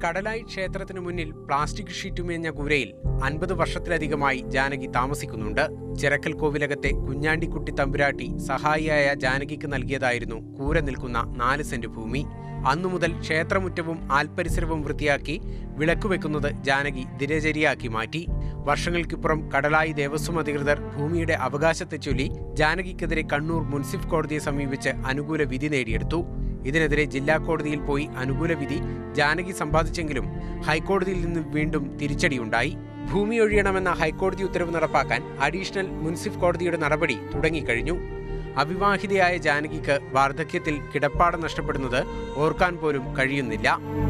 കടലായി ക്ഷേത്രത്തിനു മുന്നിൽ പ്ലാസ്റ്റിക് ഷീറ്റുമേഞ്ഞ കൂരയിൽ അൻപത് വർഷത്തിലധികമായി ജാനകി താമസിക്കുന്നുണ്ട് ചിറക്കൽ കോവിലകത്തെ കുഞ്ഞാണ്ടിക്കുട്ടി തമ്പുരാട്ടി സഹായിയായ ജാനകിക്ക് നൽകിയതായിരുന്നു കൂര നിൽക്കുന്ന നാല് സെന്റ് ഭൂമി അന്നു മുതൽ ക്ഷേത്രമുറ്റവും ആൽപരിസരവും വൃത്തിയാക്കി വിളക്ക് വെക്കുന്നത് ജാനകി ദിനചര്യയാക്കി മാറ്റി വർഷങ്ങൾക്കിപ്പുറം കടലായി ദേവസ്വം അധികൃതർ ഭൂമിയുടെ അവകാശത്തെ ചൊല്ലി ജാനകിക്കെതിരെ കണ്ണൂർ മുൻസിഫ് കോടതിയെ സമീപിച്ച് അനുകൂല വിധി നേടിയെടുത്തു ഇതിനെതിരെ ജില്ലാ കോടതിയിൽ പോയി അനുകൂല വിധി ജാനകി സമ്പാദിച്ചെങ്കിലും ഹൈക്കോടതിയിൽ നിന്ന് വീണ്ടും തിരിച്ചടിയുണ്ടായി ഭൂമി ഒഴിയണമെന്ന ഹൈക്കോടതി ഉത്തരവ് നടപ്പാക്കാൻ അഡീഷണൽ മുൻസിഫ് കോടതിയുടെ നടപടി തുടങ്ങിക്കഴിഞ്ഞു അവിവാഹിതയായ ജാനകിക്ക് വാർദ്ധക്യത്തിൽ കിടപ്പാടം നഷ്ടപ്പെടുന്നത് ഓർക്കാൻ പോലും കഴിയുന്നില്ല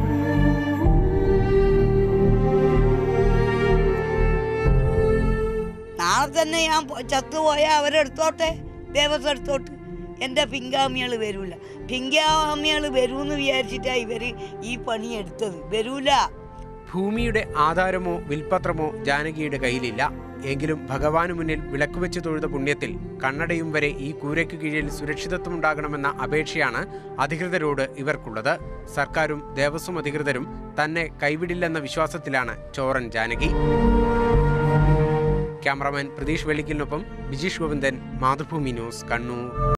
നാളെ തന്നെ ഞാൻ പോ- ചത്തുപോയാൽ അവരെടുത്തോട്ടെ ദേവസ്വം എടുത്തോട്ട് എൻ്റെ പിങ്കാമികൾ വരൂല പിങ്കാമികൾ വരൂന്ന് വിചാരിച്ചിട്ടാ ഇവര് ഈ പണി എടുത്തത് വരൂല ഭൂമിയുടെ ആധാരമോ വിൽപത്രമോ ജാനകിയുടെ കയ്യിലില്ല എങ്കിലും ഭഗവാനു മുന്നിൽ വിളക്ക് വെച്ച് തൊഴുത പുണ്യത്തിൽ കണ്ണടയും വരെ ഈ കൂരയ്ക്ക് കീഴിൽ സുരക്ഷിതത്വമുണ്ടാകണമെന്ന അപേക്ഷയാണ് അധികൃതരോട് ഇവർക്കുള്ളത് സർക്കാരും ദേവസ്വം അധികൃതരും തന്നെ കൈവിടില്ലെന്ന വിശ്വാസത്തിലാണ് ചോറൻ ജാനകി ക്യാമറാമാൻ പ്രതീഷ് വെള്ളിക്കലിനൊപ്പം ബിജീഷ് ഗോവിന്ദൻ മാതൃഭൂമി ന്യൂസ് കണ്ണൂർ